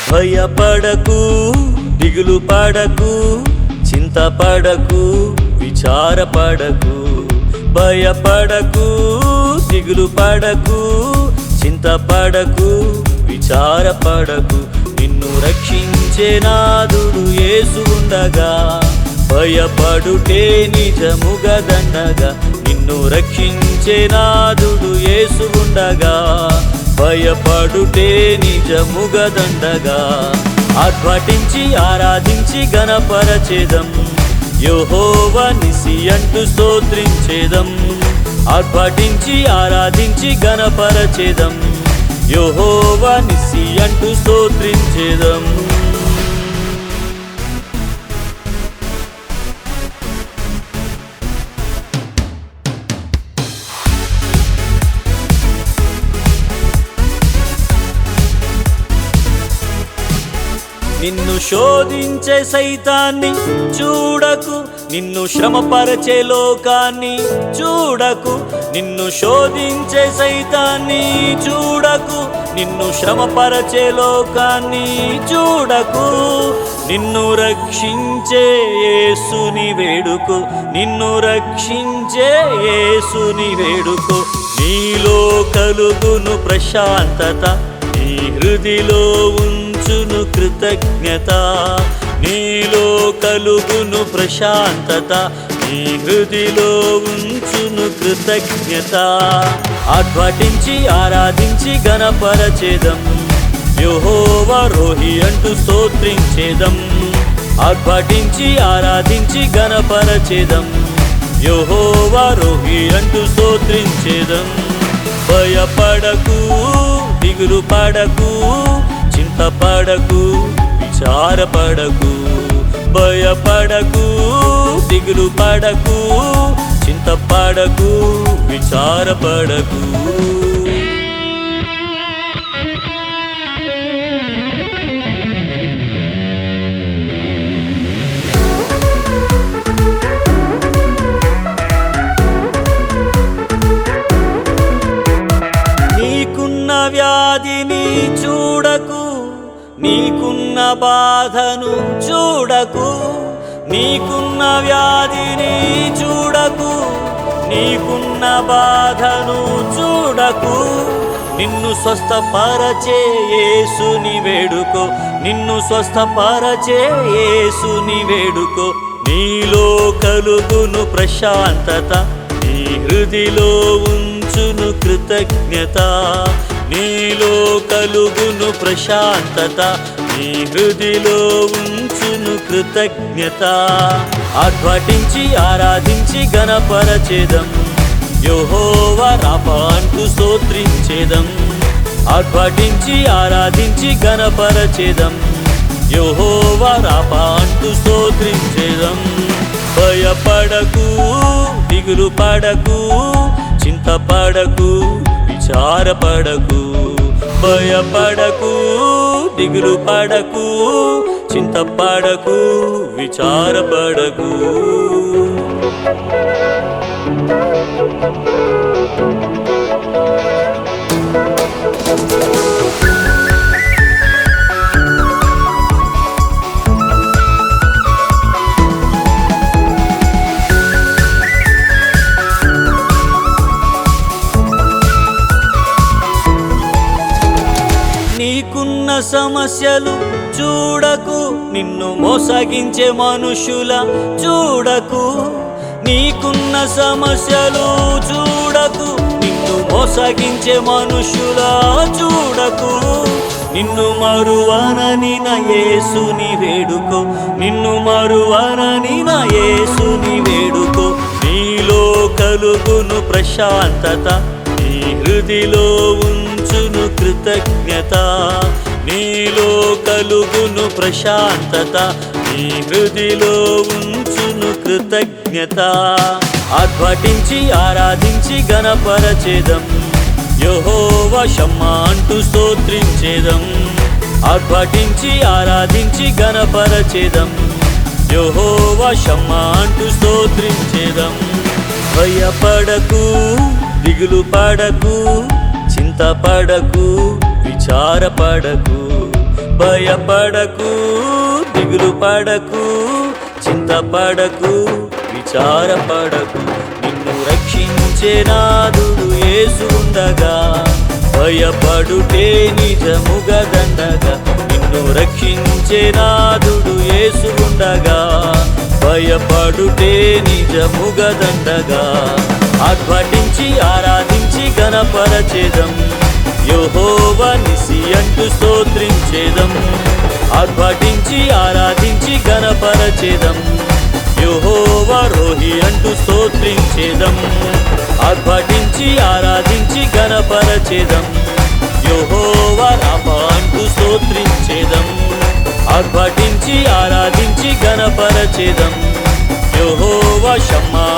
భయపడకు దిగులు పడకు చింతపడకు విచారపడకు భయపడకు దిగులు పడకు చింతపడకు విచారపడకు నిన్ను రక్షించే నాదుడు యేసు ఉండగా భయపడుటే నిజముగా దండగా నిన్ను రక్షించే నాదుడు యేసు ఉండగా భయపడుటే నిజముగా దండగా ఆర్భటించి ఆరాధించి గణపరచేదం యోహోవ నిసి అంటూ స్తోత్రించేదం ఆర్భటించి ఆరాధించి గణపరచేదం యోహోవ నిసి అంటూ స్తోత్రించేదం నిన్ను శోధించే సైతాన్ని చూడకు నిన్ను శ్రమపరచే లోకాన్ని చూడకు నిన్ను శోధించే సైతాన్ని చూడకు నిన్ను శ్రమపరచే లోకాన్ని చూడకు నిన్ను రక్షించే యేసుని వేడుకు నిన్ను రక్షించే యేసుని వేడుకు నీలో కలుగును ప్రశాంతత నీ హృదిలో ఉంచును కృతజ్ఞత నీలో కలుగును ప్రశాంతత నీ హృదిలో ఉంచును కృతజ్ఞత ఆర్భటించి ఆరాధించి గణపరచేదం యహోవ రోహి అంటూ స్తోత్రించేదం ఆర్భటించి ఆరాధించి గణపరచేదం యహోవ రోహి అంటూ స్తోత్రించేదం భయపడకు దిగులు పడకు చింతపడకు విచారపడకు భయపడకు దిగులు పడకు చింతపడకు విచారపడకు నీకున్న వ్యాధిని చూడకు నీకున్న బాధను చూడకు నీకున్న వ్యాధిని చూడకు నీకున్న బాధను చూడకు నిన్ను స్వస్థపరచే యేసుని వేడుకో నిన్ను స్వస్థపరచే యేసుని వేడుకో నీలో కలుగును ప్రశాంతత నీ హృదిలో ఉంచును కృతజ్ఞత నీలో కలుగును ప్రశాంతత నీ హృదిలో ఉంచును కృతజ్ఞత ఆర్భటించి ఆరాధించి గణపరచేదం యహోవ రాప అంటూ స్తోత్రించేదం ఆర్భటించి ఆరాధించి గణపరచేదం యహోవ రాప అంటూ స్తోత్రించేదం భయపడకు దిగులు పడకు చింతపడకు విచారపడకు భయపడకు దిగులు పడకు చింతపడకు విచారపడకు నీకున్న సమస్యలు చూడకు నిన్ను మోసగించే మనుషుల చూడకు నీకున్న సమస్యలు చూడకు నిన్ను మోసగించే మనుషుల చూడకు నిన్ను మరువనని నా యేసుని వేడుకో నిన్ను మరువనని నా యేసుని వేడుకో నీలో కలుగును ప్రశాంతత నీ హృదిలో ఉంచును కృతజ్ఞత నీలో కలుగును ప్రశాంతత నీ హృదిలో ఉంచును కృతజ్ఞత ఆర్భటించి ఆరాధించి గణపరచేదం యహోవ షమ్మ అంటూ స్తోత్రించేదం ఆర్భటించి ఆరాధించి గణపరచేదం యహోవ షమ్మ అంటూ స్తోత్రించేదం భయపడకు దిగులు పడకు చింతపడకు విచారపడకు భయపడకు దిగులు పడకు చింతపడకు విచారపడకు నిన్ను రక్షించే నాదుడు యేసు ఉండగా భయపడుటే నిజముగా దండగా నిన్ను రక్షించే నాదుడు యేసు ఉండగా భయపడుటే నిజముగా దండగా ఆర్భటించి ఆరాధించి గణపరచేదం యెహోవా నిసి అంటూ స్తోత్రించేదం ఆర్భటించి ఆరాధించి గణపరచేదం యెహోవా రోహి అంటూ స్తోత్రించేదం ఆర్భటించి ఆరాధించి గణపరచేదం యెహోవా రామ అంటూ స్తోత్రించేదం ఆర్భటించి ఆరాధించి గణపరచేదం యెహోవా షమ్మా